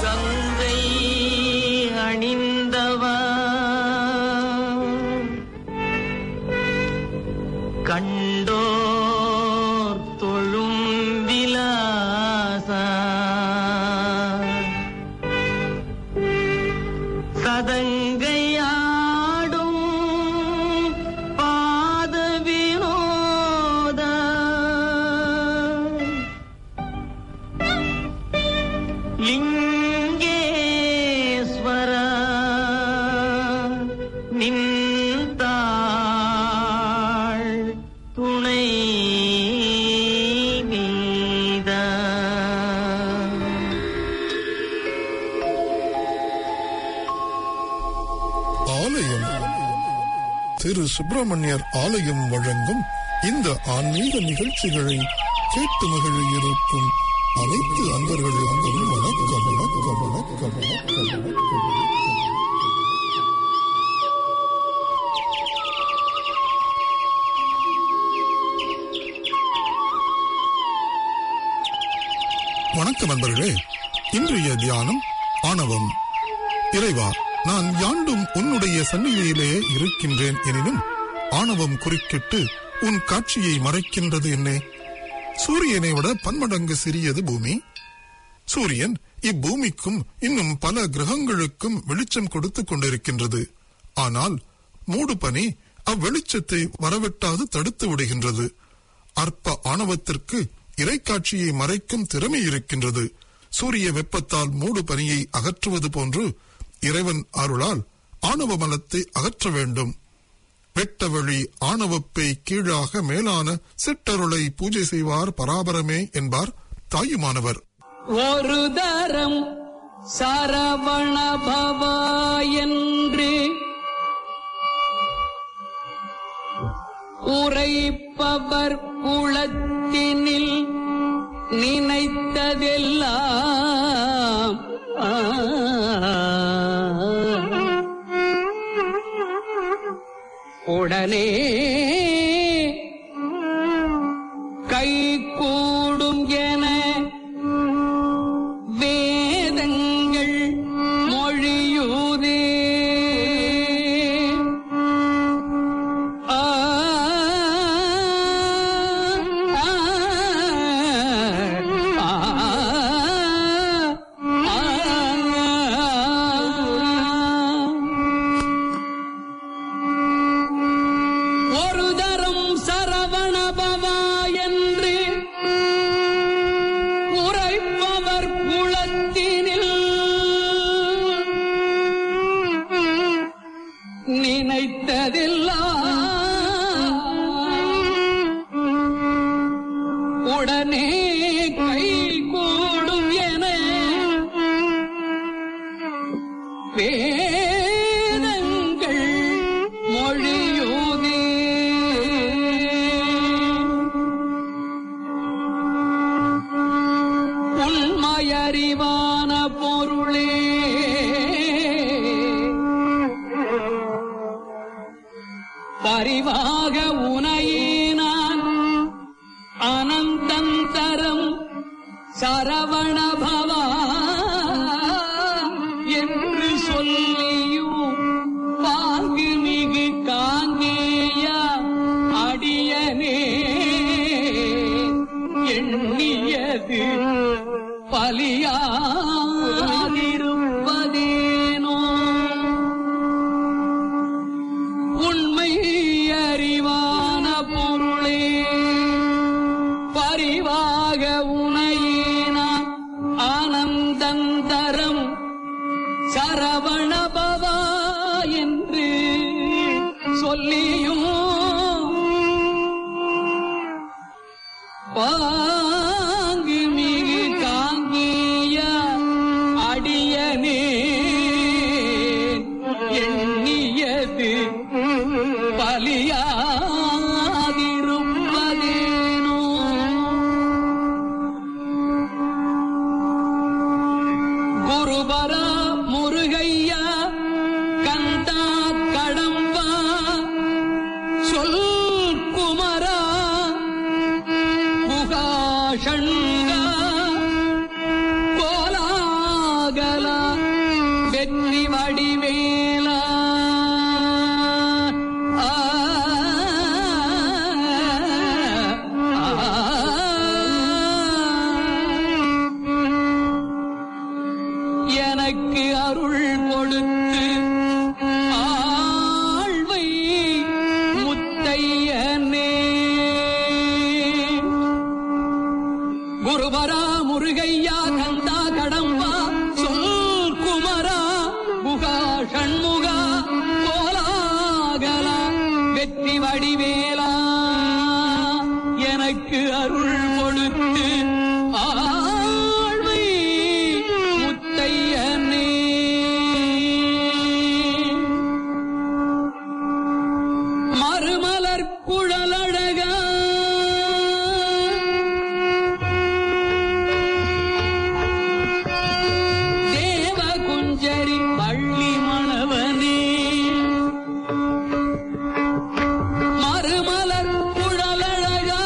கங்கை அணிந்தவா கண்டோர் தொழும் விலாசா சதங்கையாடும் பாத வினோத லிங்கேஸ்வர நின்றாள் துணை நீதா ஆலயம் திரு சுப்பிரமணியர் ஆலயம் வழங்கும் இந்த ஆன்மீக நிகழ்ச்சிகளை கேட்டு மகிழ இருக்கும் அனைத்து அன்பர்களுக்கும் வணக்கம் வணக்கம் வணக்கம் வணக்கம் வணக்கம் வணக்கம் நண்பர்களே இன்றைய தியானம் ஆணவம் இறைவா நான் யாண்டும் உன்னுடைய சந்நிதியிலே இருக்கின்றேன் எனினும் ஆணவம் குறுக்கிட்டு உன் காட்சியை மறைக்கின்றது என்னே சூரியனை விட பன்மடங்கு சிறியது பூமி சூரியன் இப்பூமிக்கும் இன்னும் பல கிரகங்களுக்கும் வெளிச்சம் கொடுத்துக் கொண்டிருக்கின்றது ஆனால் மூடுபனி அவ்வெளிச்சத்தை வரவிட்டாது தடுத்து விடுகின்றது அற்ப ஆணவத்திற்கு இறைக்காட்சியை மறைக்கும் திறமை இருக்கின்றது சூரிய வெப்பத்தால் மூடு பனியை அகற்றுவது போன்று இறைவன் அருளால் ஆணவ மலத்தை அகற்ற வேண்டும் வெட்ட வழி ஆணவப்பை கீழாக மேலான சிற்றருளை பூஜை செய்வார் பராபரமே என்பார் தாயுமானவர் ஒரு தரம் சரவண பவா என்று உரைப்பவர் குளத்தினில் நினைத்ததெல்லாம் ஆ. உடனே கை கூடும் என வேதங்கள் மொழியுதே ஆ, ஆ, ஆ, ஒரு தரம் சரவணபவா என்று உரைப்பவர் குளத்தினில் நினைத்ததெல்லாம் உடனே கை கூடும் என வேதங்கள் மொழியுதே உண்மையறிவான பொருளே பரிவாக உனையினான் அனந்தந்தரம் சரவணபவா என்று சொல்லியும் பாங்கு மிகு காங்கேய அடியனே எண்ணியது பலியாதிருப்பதேனோ உண்மை அறிவான பொருளே பரிவாக உனையின ஆனந்தந்தரம் சரவணபவா என்று சொல்லியும் பாங்கு மிகு காங்கிய அடியனே எண்ணியது பலியாதிருப்பதேனோ குருபரா முருகையா கந்தா கடம்பா சொல் குமரா முகாஷங்கா கோலாகல எனக்கு அருள் கொடுத்து ஆழ்வை முத்தையனே குருவரா முருகையா கந்தா கடம்பா சொல் குமரா குகா ஷண்முகா கோலாகலா வெற்றி வடிவேலா எனக்கு அருள் கொடுத்து ஆழ்வை முத்தையனே மறுமலர் குழலழகா தேவ குஞ்சரி பள்ளி மணவனே மறுமலர் குழலழகா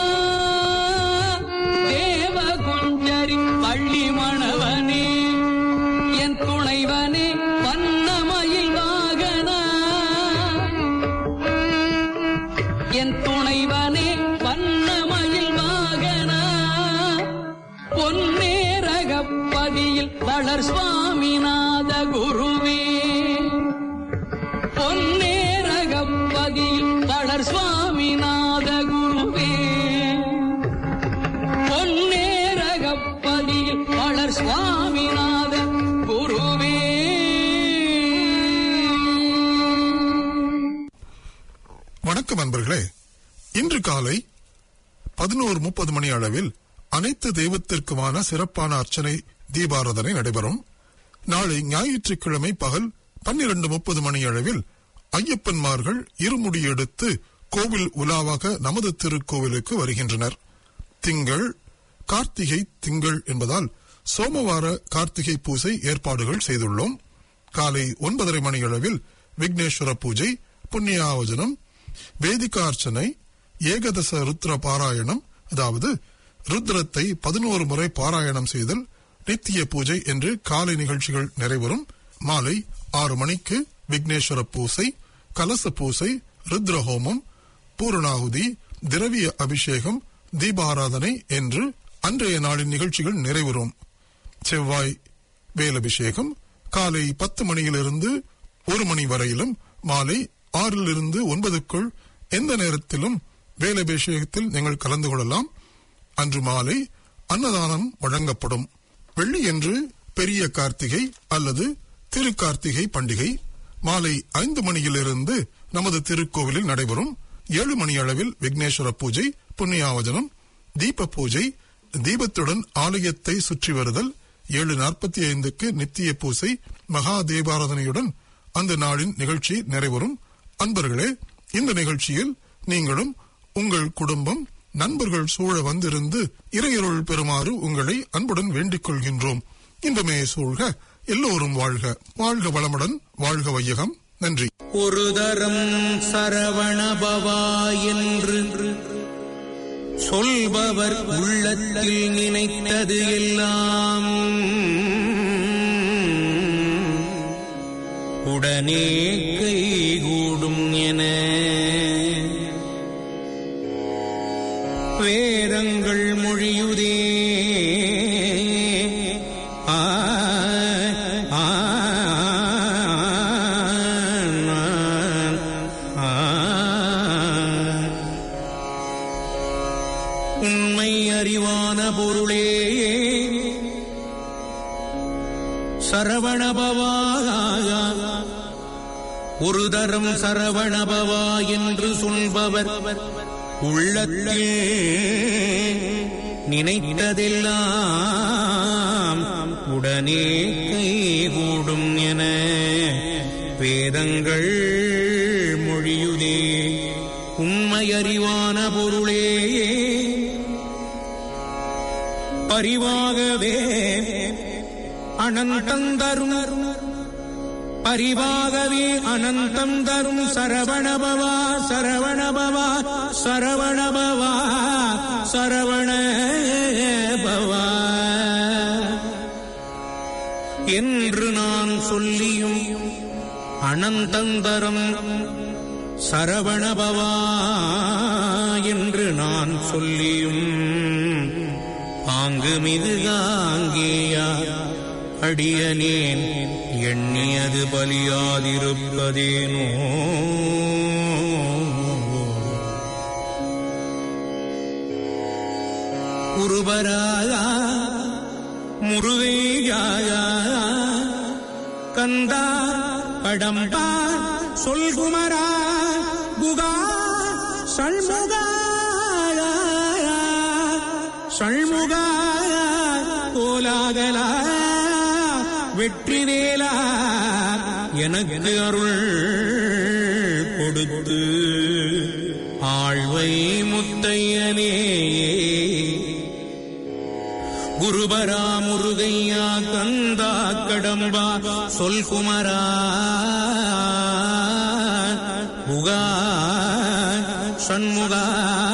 தேவ குஞ்சரி பள்ளி மணவனே என் துணைவனே வண்ணமயில் வாகனா என் துணைவனே வண்ணமயில் வாகனா பொன்னேரகப்பதியில் வளர் சுவாமிநாத குருவே பொன்னேரகப்பதியில் வளர் சுவாமிநாத குருவே பொன்னேரகப்பதியில் வளர் சுவாமிநாத குருவே வணக்கம் அன்பர்களே இன்று காலை பதினோரு முப்பது மணி அளவில் அனைத்து தெய்வத்திற்குமான சிறப்பான அர்ச்சனை தீபாராதனை நடைபெறும் நாளை ஞாயிற்றுக்கிழமை பகல் பன்னிரண்டு முப்பது மணி அளவில் ஐயப்பன்மார்கள் இருமுடி எடுத்து கோவில் உலாவாக நமது திருக்கோவிலுக்கு வருகின்றனர் திங்கள் கார்த்திகை திங்கள் என்பதால் சோமவார கார்த்திகை பூசை ஏற்பாடுகள் செய்துள்ளோம் காலை ஒன்பதரை மணி அளவில் விக்னேஸ்வர பூஜை புண்ணியாவஜனம் வேதிகார்ச்சனை ஏகதச ருத்ர பாராயணம் அதாவது ருத்ரத்தை பதினோரு முறை பாராயணம் செய்தல் நித்திய பூஜை என்று காலை நிகழ்ச்சிகள் நிறைவரும் மாலை ஆறு மணிக்கு விக்னேஸ்வர பூசை கலச பூசை ருத்ர ஹோமம் பூரணாகுதி திரவிய அபிஷேகம் தீபாராதனை என்று அன்றைய நாளின் நிகழ்ச்சிகள் நிறைவரும் செவ்வாய் வேலபிஷேகம் காலை பத்து மணியிலிருந்து ஒரு மணி வரையிலும் மாலை ஆறிலிருந்து ஒன்பதுக்குள் எந்த நேரத்திலும் வேலபிஷேகத்தில் நீங்கள் கலந்து கொள்ளலாம் அன்று மாலை அன்னதானம் வழங்கப்படும் வெள்ளியன்று பெரிய கார்த்திகை அல்லது திருக்கார்த்திகை பண்டிகை மாலை ஐந்து மணியிலிருந்து நமது திருக்கோவிலில் நடைபெறும் ஏழு மணி அளவில் விக்னேஸ்வர பூஜை புண்ணியாவஜனம் தீப பூஜை தீபத்துடன் ஆலயத்தை சுற்றி வருதல் ஏழு நாற்பத்தி ஐந்துக்கு நித்திய பூசை மகா தீபாராதனையுடன் அந்த நாளின் நிகழ்ச்சி நிறைவரும் அன்பர்களே இந்த நிகழ்ச்சியில் நீங்களும் உங்கள் குடும்பம் நண்பர்கள் சூழ வந்திருந்து இறையருள் பெறுமாறு உங்களை அன்புடன் வேண்டிக் கொள்கின்றோம் இன்பமே சூழ்க எல்லோரும் வாழ்க வாழ்க வளமுடன் வாழ்க வையகம் நன்றி ஒரு தரம் சரவணபவா என்று சொல்பவர் உள்ளத்தில் நினைத்தது எல்லாம் உடனே கைகூடும் என வேதங்கள் மொழியுதே ஆ ஆ ஆ உண்மை அறிவான பொருளே சரவணபவா ஒரு தரம் சரவணபவா என்று சொல்பவர் உள்ளத்தில் நினைத்ததெல்லாம் உடனே கைகூடும் என வேதங்கள் மொழியுதே உண்மையறிவான பொருளே பரிவாகவே அனந்தம் தரும் பரிவாகவே அனந்தம் தரும் சரவணபவா சரவணபவா சரவணபவா சரவணபவா என்று நான் சொல்லியும் அனந்தந்தரம் சரவணபவா என்று நான் சொல்லியும் ஆங்கு மிகு ஆங்கேயா அடியனேன் எண்ணியது பலியாதிருப்பதேனோ குருபராயா முருகையாயா கந்தா கடம்பா சொல்குமரா குகா சண்முகா சண்முகா கோலாகலா வெற்றிவேலா எனக்கு அருள் கொடுத்து ஆழ்வை முத்தையனே குருபரா முருகையா கந்தா கடம்பா சொல் குமரா புகா சண்முகா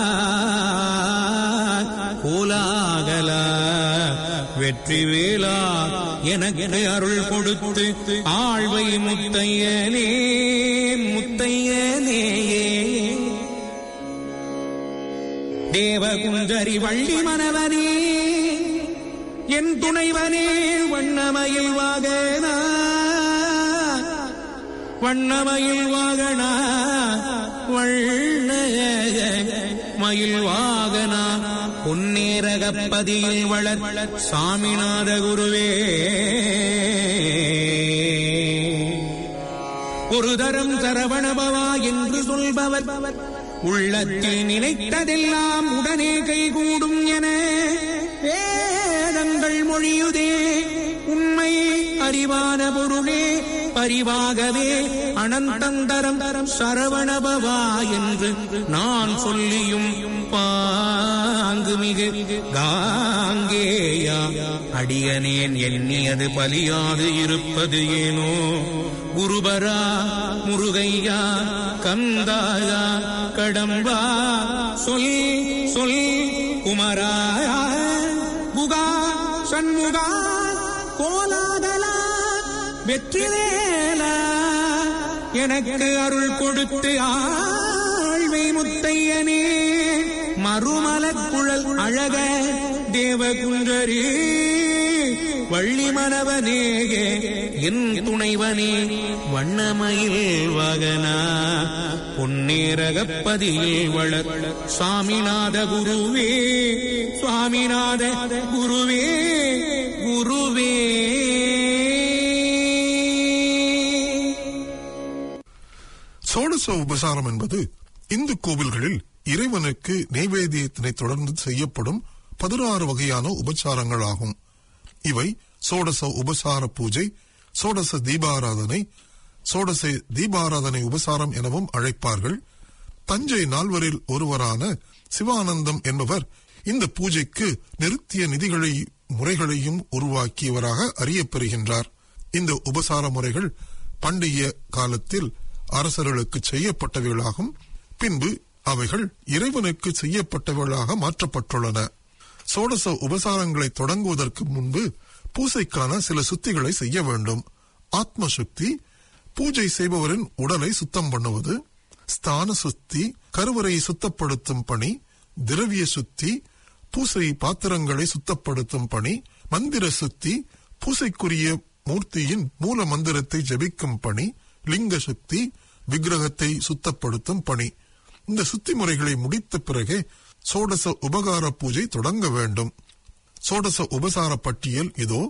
கோலாகல வெற்றி வேளா எனக்கு அருள் கொடுத்து ஆழ்வை முத்தையனே முத்தையனே தேவகுந்தரி வள்ளி மணவனே என் துணைவனே வண்ணமயில் வாகனா வண்ணமயில் வாகனா வண்ண மயில் வாகனா பொன்னேரகப்பதியில் வளர் சாமிநாத குருவே ஒரு தரம் சரவணபவா என்று சொல்பவர் உள்ளத்தில் நினைத்ததெல்லாம் உடனே கைகூடும் என வேதங்கள் மொழியுதே உண்மை அறிவான பொருளே பரிவாகவே அனந்தந்தரம் சரவணபவா என்று நான் சொல்லியும் பாங்குமிகு காங்கேயா அடியனேன் எண்ணியது பலியாது இருப்பது ஏனோ குருபரா முருகையா கந்தாயா கடம்பா சொல் சொல் குமராயா புகா சண்முகா கோலாதலா வெற்றிவேலா எனக்கு அருள் கொடுத்து ஆழ்வை முத்தையனே மறுமலக்குழல் அழக தேவகுந்தரே வள்ளி மனவனேகே என் துணைவனே வண்ணமயில் வகனா பொன்னேரகப்பதியில் வளர் சாமிநாத குருவே சுவாமிநாத குருவே குருவே சோடச உபசாரம் என்பது இந்து கோவில்களில் இறைவனுக்கு நைவேத்தியத்தினை தொடர்ந்து செய்யப்படும் பதினாறு வகையான உபச்சாரங்கள் ஆகும் இவை சோடச உபசார பூஜை சோடச தீபாராதனை சோடச தீபாராதனை உபசாரம் எனவும் அழைப்பார்கள் தஞ்சை நால்வரில் ஒருவரான சிவானந்தம் என்பவர் இந்த பூஜைக்கு நிறுத்திய நிதிகளை முறைகளையும் உருவாக்கியவராக அறியப்பெறுகின்றார் இந்த உபசார முறைகள் பண்டைய காலத்தில் அரசர்களுக்கு செய்யப்பட்டவைகளாகும் பின்பு அவைகள் இறைவனுக்கு செய்யப்பட்டவைகளாக மாற்றப்பட்டுள்ளன சோடச உபசாரங்களை தொடங்குவதற்கு முன்பு பூசைக்கான சில சுத்திகளை செய்ய வேண்டும் ஆத்ம சுத்தி பூஜை செய்பவரின் உடலை சுத்தம் பண்ணுவது ஸ்தான சுத்தி கருவறையை சுத்தப்படுத்தும் பணி திரவிய சுத்தி பூசை பாத்திரங்களை சுத்தப்படுத்தும் பணி மந்திர சுத்தி பூசைக்குரிய மூர்த்தியின் மூல மந்திரத்தை ஜெபிக்கும் பணி லிங்க சுத்தி விக்கிரகத்தை சுத்தப்படுத்தும் பணி இந்த சுத்தி முறைகளை முடித்த பிறகே சோடச உபகார பூஜை தொடங்க வேண்டும் சோடச உபசார பட்டியல் இதோ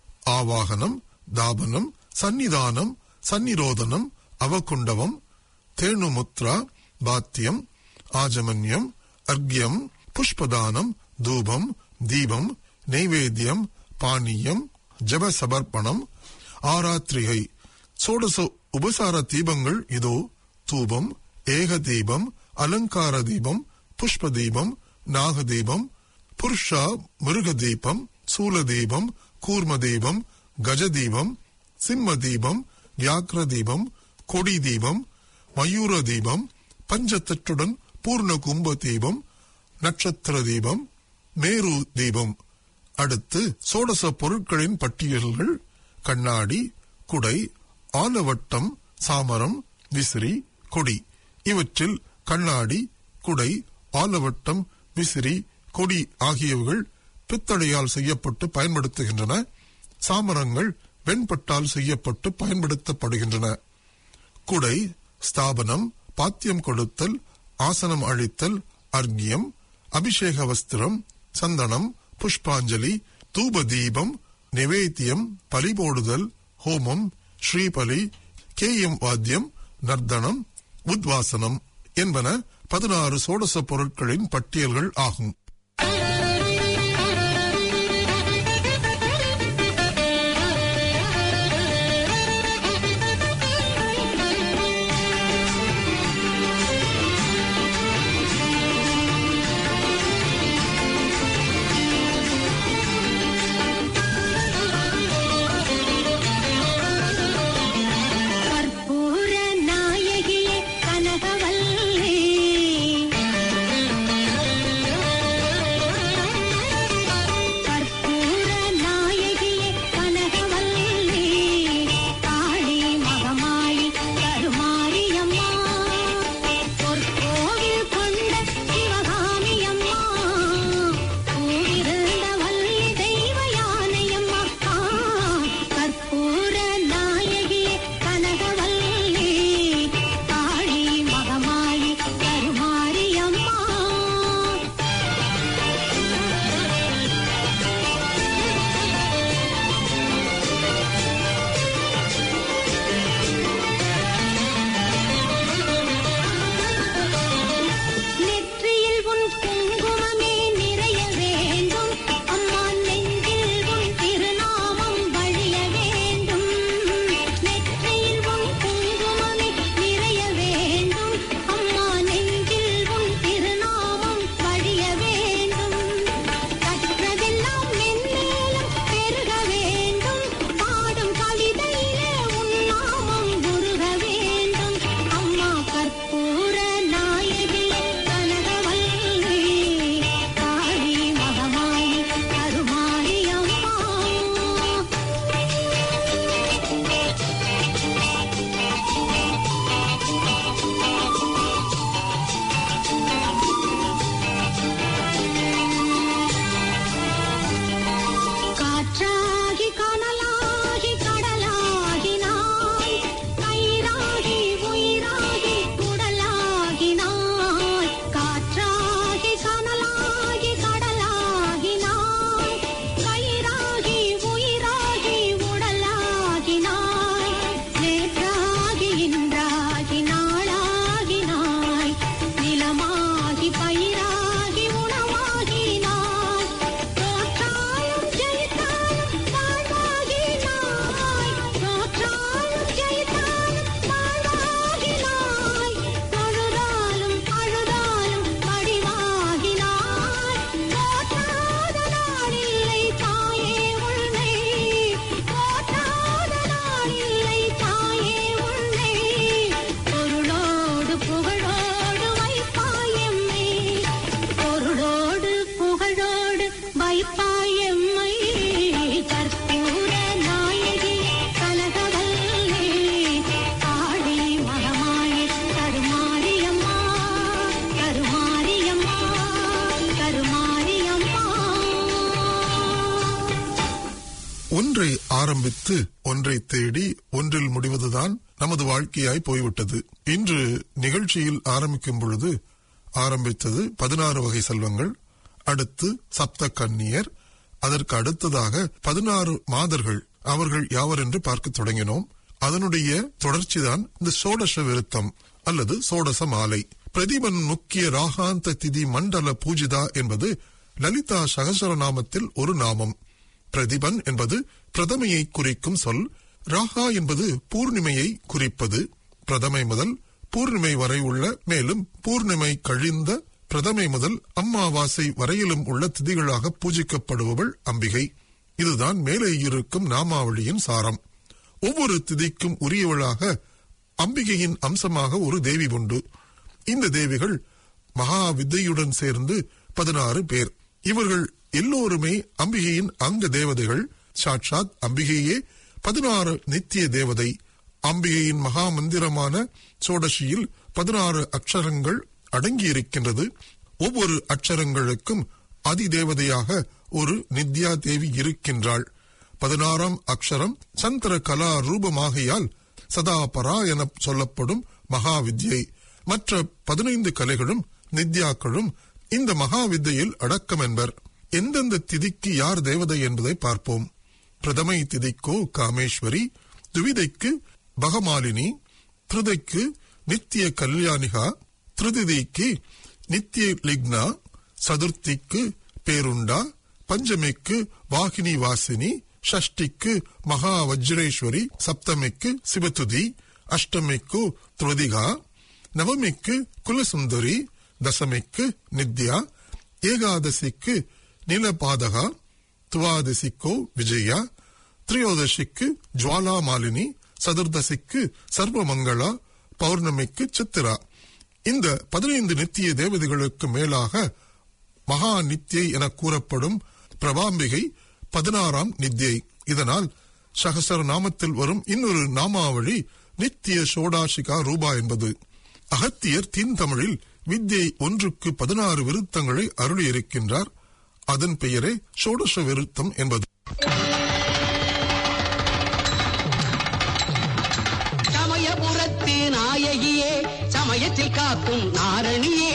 ஆவாகனம் தாபனம் சந்நிதானம் சந்நிரோதனம் அவகுண்டவம் தேணுமுத்ரா பாத்தியம் ஆஜமன்யம் அர்க்யம் புஷ்பதானம் தூபம் தீபம் நைவேத்தியம் பானியம் ஜப சமர்ப்பணம் ஆராத்ரிகை சோடச உபசார தீபங்கள் இதோ தூபம் ஏக தீபம் அலங்கார தீபம் புஷ்ப தீபம் நாக தீபம் புருஷா மிருக தீபம் சூல தீபம் கூர்ம தீபம் கஜ தீபம் சிம்ம தீபம் வியாக்ர தீபம் கொடி தீபம் மயூர தீபம் பஞ்சத்தட்டுடன் பூர்ண கும்ப தீபம் நட்சத்திர தீபம் மேரு தீபம் அடுத்து சோடச பொருட்களின் பட்டியல்கள் கண்ணாடி குடை ஆலவட்டம் சாமரம் விசிறி கொடி இவற்றில் கண்ணாடி குடை ஆலவட்டம் விசிறி கொடி ஆகியவைகள் பித்தளையால் செய்யப்பட்டு பயன்படுத்துகின்றன சாமரங்கள் வெண்பட்டால் செய்யப்பட்டு பயன்படுத்தப்படுகின்றன குடை ஸ்தாபனம் பாத்தியம் கொடுத்தல் ஆசனம் அழித்தல் அர்க்கியம் அபிஷேக வஸ்திரம் சந்தனம் புஷ்பாஞ்சலி தூப தீபம் நிவேத்தியம் பலி போடுதல் ஹோமம் ஸ்ரீபலி கேயம் வாத்தியம் நர்த்தனம் உத்வாசனம் என்பன பதினாறு சோடச பொருட்களின் பட்டியல்கள் ஆகும் கற்பூர நாயகியே கனகவல்லி கற்பூர நாயகியே கனகவல்லி காளி மகமாயி கருமாரியம்மா பொற்கோவில் கொண்ட சிவகாமியம்மா பூவிருந்த வள்ளி தெய்வ யானையம்மா கற்பூர நாயகியே கனகவல்லி காளி மகமாயி கருமாரியம்மா நெற்றியில் உன் குங்குமமே நிறைய வேண்டும் அம்மா நெஞ்சில் உன் திருநாமம் வழிய வேண்டும் நெற்றியில் உன் குங்குமமே நிறைய வேண்டும் அம்மா நெஞ்சில் உன் திருநாமம் வழிய வேண்டும் கற்றதெல்லாம் மென்மேலும் பெருக வேண்டும் பாடும் கவிதையிலே உன் நாமம் உருக வேண்டும் அம்மா கற்பூர நாயகியே கனகவல்லி காளி மகமாயி கருமாரி அம்மா காற்றாகி கனலாகி கடலாகினாய் கயிறாகி உயிராகி குடலாகினாய் காற்றாகி கனலாகி கடலாகினாய் கயிறாகி உயிராகி உடலாகினாய் நேற்றாகி இன்றாகி நாளாகினாய் நிலமாகி பயிராகி உணவாகினாய் தோற்றாலும் ஜெயித்தாலும் வாழ்வாகினாய் தோற்றாலும் ஜெயித்தாலும் வாழ்வாகினாய் தொழுதாலும் அழுதாலும் வடிவாகினாய் தோற்றாத நாளில்லை தாயே உன்னை தோற்றாத நாளில்லை தாயே உன்னை பொருளோடு புகழோடு வைப்பாயம்மை பொருளோடு புகழோடு வைப்பாயம்மை கற்பூர நாயகி கனகவல்லி காளி மகமாயி கருமாரியம்மா கருமாரியம்மா கருமாரியம்மா ஒன்றை ஆரம்பித்து ஒன்றை தேடி ஒன்றில் முடிவதுதான் நமது வாழ்க்கையாய் போய்விட்டது இன்று நிகழ்ச்சியில் ஆரம்பிக்கும் பொழுது ஆரம்பித்தது பதினாறு வகை செல்வங்கள் அடுத்து சப்த கன்னியர் அதற்கு அடுத்ததாக பதினாறு மாதர்கள் அவர்கள் யாவர் என்று பார்க்க தொடங்கினோம் அதனுடைய தொடர்ச்சிதான் இந்த சோடச விருத்தம் அல்லது சோடச மாலை பிரதிபன் முக்கிய ராகாந்த திதி மண்டல பூஜிதா என்பது லலிதா சகசரநாமத்தில் ஒரு நாமம் பிரதிபன் என்பது பிரதமையை குறிக்கும் சொல் ராகா என்பது பூர்ணிமையை குறிப்பது பிரதமை முதல் பூர்ணிமை வரை உள்ள மேலும் பூர்ணிமை கழிந்த பிரதமை முதல் அம்மாவாசை வரையிலும் உள்ள திதிகளாக பூஜிக்கப்படுபவள் அம்பிகை இதுதான் மேலே இருக்கும் நாமாவளியின் சாரம் ஒவ்வொரு திதிக்கும் உரியவளாக அம்பிகையின் அம்சமாக ஒரு தேவி உண்டு இந்த தேவிகள் மகா வித்தையுடன் சேர்ந்து பதினாறு பேர் இவர்கள் எல்லோருமே அம்பிகையின் அங்க தேவதைகள் சாட்சாத் அம்பிகையே பதினாறு நித்திய தேவதை அம்பிகையின் மகா மந்திரமான சோடசியில் பதினாறு அக்ஷரங்கள் அடங்கியிருக்கின்றது ஒவ்வொரு அக்ஷரங்களுக்கும் அதிதேவதையாக ஒரு நித்யா தேவி இருக்கின்றாள் பதினாறாம் அக்ஷரம் சந்திர கலா ரூபமாகையால் சதாபரா என சொல்லப்படும் மகா வித்யை மற்ற பதினைந்து கலைகளும் நித்யாக்களும் இந்த மகா வித்தையில் அடக்கம் என்பர் எந்தெந்த திதிக்கு யார் தேவதை என்பதை பார்ப்போம் பிரதமை திதிக்கோ காமேஸ்வரி துவிதைக்கு பகமாலினி திருதைக்கு நித்திய கல்யாணிகா திருதிதிக்கு நித்திய லிக்னா சதுர்த்திக்கு பேருண்டா பஞ்சமிக்கு வாகினி வாசினி ஷஷ்டிக்கு மகா வஜ்ரேஸ்வரி சப்தமிக்கு சிவதுதி அஷ்டமிக்கு துருதிகா நவமிக்கு குலசுந்தரி தசமிக்கு நித்யா ஏகாதசிக்கு நீலபாதகா துவாதசிக்கோ விஜயா திரியோதசிக்கு ஜுவாலா மாலினி சதுர்தசிக்கு சர்வமங்களா பௌர்ணமிக்கு சித்திரா இந்த பதினைந்து நித்திய தேவதைகளுக்கு மேலாக மகா நித்யை என கூறப்படும் பிரபாம்பிகை பதினாறாம் நித்யை இதனால் சகசர நாமத்தில் வரும் இன்னொரு நாமாவளி நித்திய சோடாசிகா ரூபா என்பது அகத்தியர் தீன் தமிழில் வித்யை ஒன்றுக்கு பதினாறு விருத்தங்களை அருளியிருக்கின்றார் அதன் பெயரே சோடச விருத்தம் என்பது சமயபுரத்து நாயகியே சமயத்தில் காக்கும் நாரணியே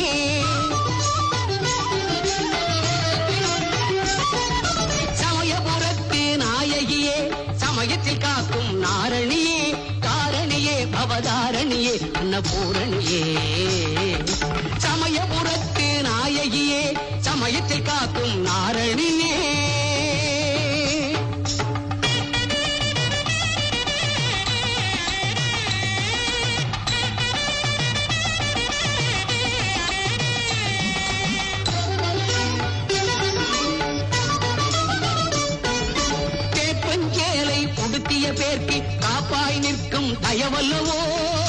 சமயபுரத்து நாயகியே சமயத்தில் காக்கும் நாரணியே காரணியே பவதாரணியே அன்னபூரணியே சமயபுரத்து நாயகியே சமயத்தில் காக்கும் நாரணியே கேப்பஞ்சேலை உடுத்திய பேர்க்கு காப்பாய் நிற்கும் தயவல்லவோ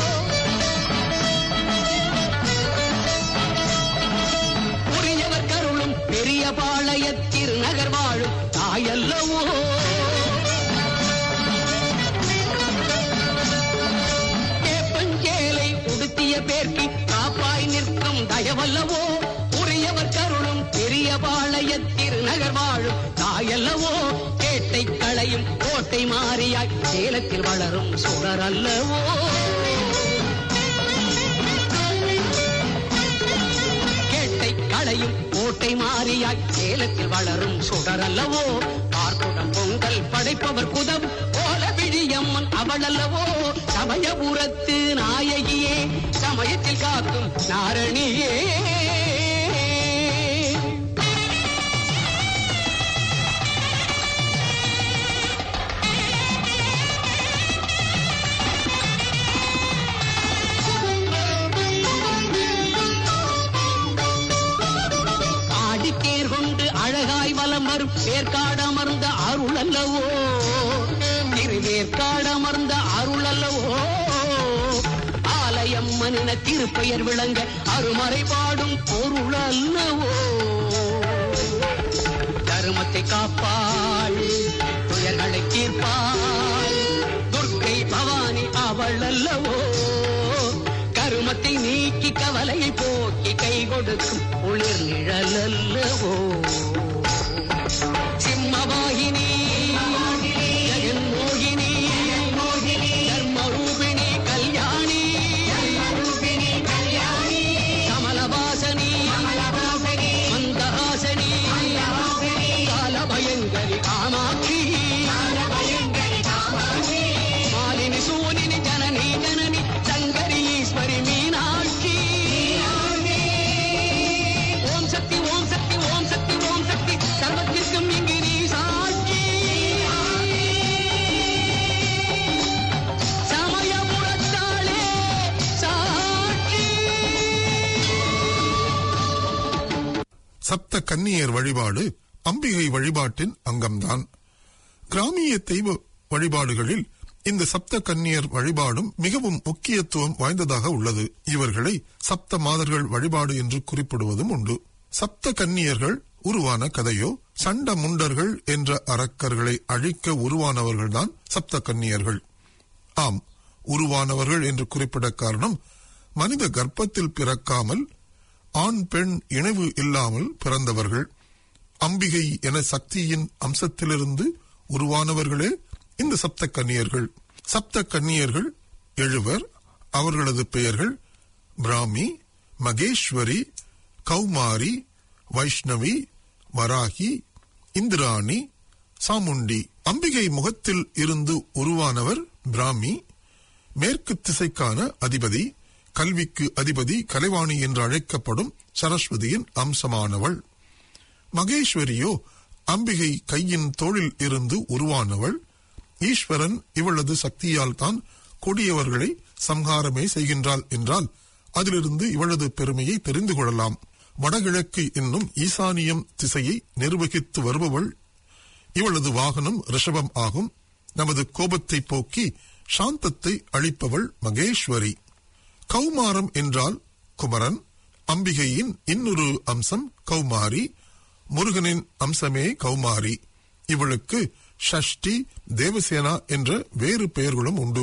உரியவர் கருளும் பெரிய பாளைய திருநகர் வாழும் தாயல்லவோ கேப்பஞ்சேலை உடுத்திய பேர்க்கு காப்பாய் நிற்கும் தயவல்லவோ உரியவர் கருளும் பெரிய பாளைய திருநகர் வாழும் தாயல்லவோ கேட்டை களையும் கோட்டை மாறியாய் சேலத்தில் வளரும் சுடர் அல்லவோ கேட்டை களையும் கோட்டை மாறியாய் சேலத்தில் வளரும் சுடர் அல்லவோ பார்க்குடம் பொங்கல் படைப்பவர் குதம் போல விழியம்மன் அவள் அல்லவோ சமயபுரத்து நாயகியே சமயத்தில் காக்கும் நாரணியே ஆடித்தேர் கொண்டு அழகாய் வலம் வரும் வேர்க்காடமர்ந்த அருள் அல்லவோ திருவேற்காடமர்ந்த அருள் அல்லவோ ஆலயம் மனித திருப்பெயர் விளங்க அருமறை பாடும் பொருள் அல்லவோ தருமத்தை காப்பாள் துயர்களை தீர்ப்பாள் துர்க்கை பவானி அவள் அல்லவோ கருமத்தை நீக்கி கவலையை போக்கி கை கொடுக்கும் குளிர் நிழல் அல்லவோ சிம்மவாகினி ஜெகன்மோகினி தர்மரூபிணி கல்யாணி கமலவாசனி மந்தஹாசனி காலபயங்கரி காமாட்சி மாலினி சூலினி ஜனனி ஜனனி சங்கரி ஈஸ்வரி மீனாட்சி ஓம் சக்தி ஓம் சக்தி ஓம் சக்தி ஓம் சக்தி சர்வத்திற்கும் இங்கு நீ சாட்சி சமயபுரத்தாளே சாட்சி சப்த கன்னியர் வழிபாடு அம்பிகை வழிபாட்டின் அங்கம்தான் கிராமிய தெய்வ வழிபாடுகளில் இந்த சப்த கன்னியர் வழிபாடும் மிகவும் முக்கியத்துவம் வாய்ந்ததாக உள்ளது இவர்களை சப்த மாதர்கள் வழிபாடு என்று குறிப்பிடுவதும் உண்டு சப்த கன்னியர்கள் உருவான கதையோ சண்ட முண்டர்கள் என்ற அரக்கர்களை அழிக்க உருவானவர்கள்தான் சப்த கன்னியர்கள் ஆம் உருவானவர்கள் என்று குறிப்பிட காரணம் மனித கர்ப்பத்தில் பிறக்காமல் ஆண் பெண் இணைவு இல்லாமல் பிறந்தவர்கள் அம்பிகை என சக்தியின் அம்சத்திலிருந்து உருவானவர்களே இந்த சப்த கன்னியர்கள் சப்த கன்னியர்கள் எழுவர் அவர்களது பெயர்கள் பிராமி மகேஸ்வரி கௌமாரி வைஷ்ணவி வராகி இந்திராணி சாமுண்டி அம்பிகை முகத்தில் இருந்து உருவானவர் பிராமி மேற்கு திசைக்கான அதிபதி கல்விக்கு அதிபதி கலைவாணி என்று அழைக்கப்படும் சரஸ்வதியின் அம்சமானவள் மகேஸ்வரியோ அம்பிகை கையின் தோளில் இருந்து உருவானவள் ஈஸ்வரன் இவளது சக்தியால் தான் கொடியவர்களை சம்ஹாரமே செய்கின்றாள் என்றால் அதிலிருந்து இவளது பெருமையை தெரிந்து கொள்ளலாம் வடகிழக்கு என்னும் ஈசானியம் திசையை நிர்வகித்து வருபவள் இவளது வாகனம் ரிஷபம் ஆகும் நமது கோபத்தை போக்கி சாந்தத்தை அளிப்பவள் மகேஸ்வரி கௌமாரம் என்றால் குமரன் அம்பிகையின் இன்னொரு அம்சம் கௌமாரி முருகனின் அம்சமே கௌமாரி இவளுக்கு ஷஷ்டி தேவசேனா என்ற வேறு பெயர்களும் உண்டு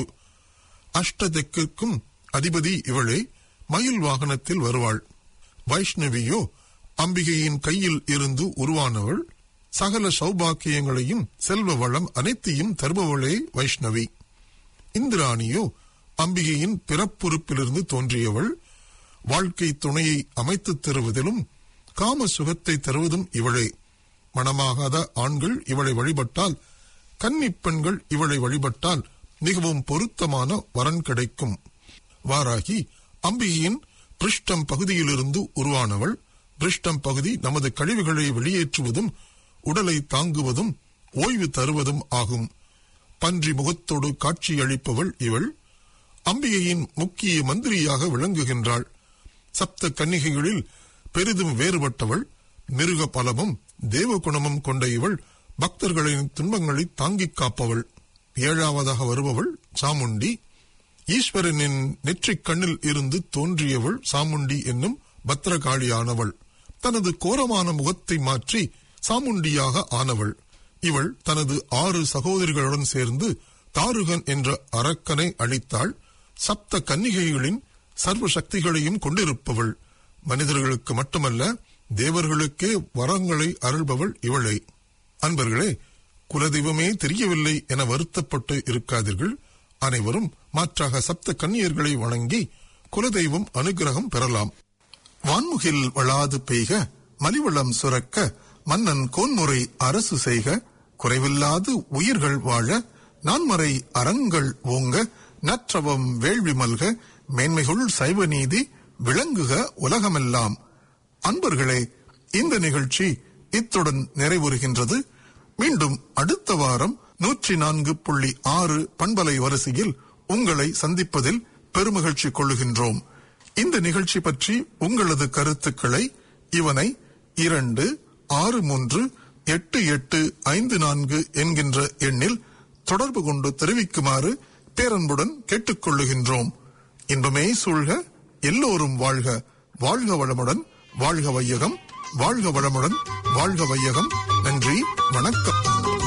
அஷ்டதெக்குக்கும் அதிபதி இவளே மயில் வாகனத்தில் வருவாள் வைஷ்ணவியோ அம்பிகையின் கையில் இருந்து உருவானவள் சகல சௌபாக்கியங்களையும் செல்வ வளம் அனைத்தையும் தருபவளே வைஷ்ணவி இந்திராணியோ அம்பிகையின் பிறப்புறுப்பிலிருந்து தோன்றியவள் வாழ்க்கை துணையை அமைத்துத் தருவதிலும் காம சுகத்தை தருவதும் இவளே மணமாகாத ஆண்கள் இவளை வழிபட்டால் கன்னிப் பெண்கள் இவளை வழிபட்டால் மிகவும் பொருத்தமான வரன் கிடைக்கும் வாராகி அம்பிகையின் பிருஷ்டம் பகுதியிலிருந்து உருவானவள் பிருஷ்டம் பகுதி நமது கழிவுகளை வெளியேற்றுவதும் உடலை தாங்குவதும் ஓய்வு தருவதும் ஆகும் பன்றி முகத்தோடு காட்சியளிப்பவள் இவள் அம்பிகையின் முக்கிய மந்திரியாக விளங்குகின்றாள் சப்த கன்னிகைகளில் பெரிதும் வேறுபட்டவள் மிருக பலமும் தேவகுணமும் கொண்ட இவள் பக்தர்களின் துன்பங்களை தாங்கிக் காப்பவள் ஏழாவதாக வருபவள் சாமுண்டி ஈஸ்வரனின் நெற்றிக் கண்ணில் இருந்து தோன்றியவள் சாமுண்டி என்னும் பத்ரகாளியானவள் தனது கோரமான முகத்தை மாற்றி சாமுண்டியாக ஆனவள் இவள் தனது ஆறு சகோதரிகளுடன் சேர்ந்து தாருகன் என்ற அரக்கனை அழித்தாள் சப்த கன்னிகைகளின் சர்வ சக்திகளையும் கொண்டிருப்பவள் மனிதர்களுக்கு மட்டுமல்ல தேவர்களுக்கே வரங்களை அருள்பவள் இவளே அன்பர்களே குலதெய்வமே தெரியவில்லை என வருத்தப்பட்டு இருக்காதீர்கள் அனைவரும் மாற்றாக சப்த கன்னியர்களை வணங்கி குலதெய்வம் அனுகிரகம் பெறலாம் வான்முகில் வளாது பெய்க மலிவளம் சுரக்க மன்னன் கோன்முறை அரசு செய்க குறைவில்லாது உயிர்கள் வாழ நான்மறை அறங்கள் ஓங்க நற்றவம் வேள்வி மல்க மேன்மைகுள் சைவ நீதி விளங்குக உலகமெல்லாம் அன்பர்களே இந்த நிகழ்ச்சி இத்துடன் நிறைவுறுகின்றது மீண்டும் அடுத்த வாரம் நூற்றி நான்கு புள்ளி ஆறு பண்பலை வரிசையில் உங்களை சந்திப்பதில் பெருமகிழ்ச்சி கொள்ளுகின்றோம் இந்த நிகழ்ச்சி பற்றி உங்களது கருத்துக்களை இவனை இரண்டு ஆறு மூன்று எட்டு எட்டு ஐந்து நான்கு என்கின்ற எண்ணில் தொடர்பு கொண்டு தெரிவிக்குமாறு பேரன்புடன் கேட்டுக்கொள்ளுகின்றோம் இன்பமே சூழ்க எல்லோரும் வாழ்க வாழ்க வளமுடன் வாழ்க வையகம் வாழ்க வளமுடன் வாழ்க வையகம் நன்றி வணக்கம்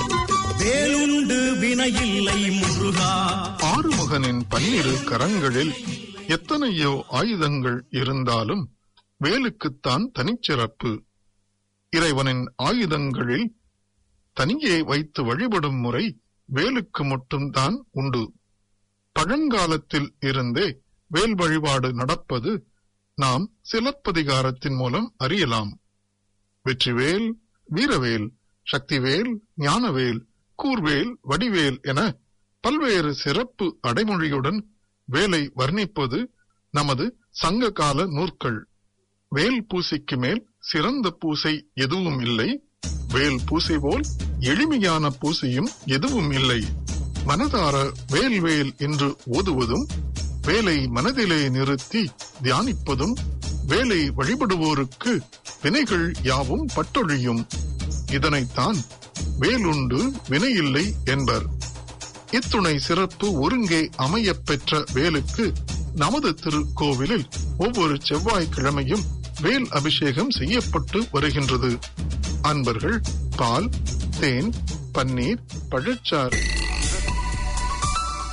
வேலுண்டு வினையில்லை முருகா ஆறுமுகனின் பன்னிரு கரங்களில் எத்தனையோ ஆயுதங்கள் இருந்தாலும் வேலுக்குத்தான் தனிச்சிறப்பு இறைவனின் ஆயுதங்களில் தனியே வைத்து வழிபடும் முறை வேலுக்கு மட்டும்தான் உண்டு பழங்காலத்தில் இருந்தே வேல் வழிபாடு நடப்பது நாம் சிலப்பதிகாரத்தின் மூலம் அறியலாம் வெற்றிவேல் வீரவேல் சக்திவேல் ஞானவேல் கூர்வேல் வடிவேல் என பல்வேறு சிறப்பு அடைமொழியுடன் வேலை வர்ணிப்பது நமது சங்க கால நூற்கள் வேல் பூசைக்கு மேல் சிறந்த பூசை எதுவும் இல்லை வேல் பூசை போல் எளிமையான பூசையும் எதுவும் இல்லை மனதார வேல் வேல் என்று ஓதுவதும் வேலை மனதிலே நிறுத்தி தியானிப்பதும் வேலை வழிபடுவோருக்கு வினைகள் யாவும் பட்டொழியும் இதனைத்தான் வேலுண்டு வினையில்லை என்பர் இத்துணை சிறப்பு ஒருங்கே அமையப் பெற்ற வேலுக்கு நமது திருக்கோவிலில் ஒவ்வொரு செவ்வாய்க்கிழமையும் வேல் அபிஷேகம் செய்யப்பட்டு வருகின்றது அன்பர்கள் பால் தேன் பன்னீர் பழச்சாறு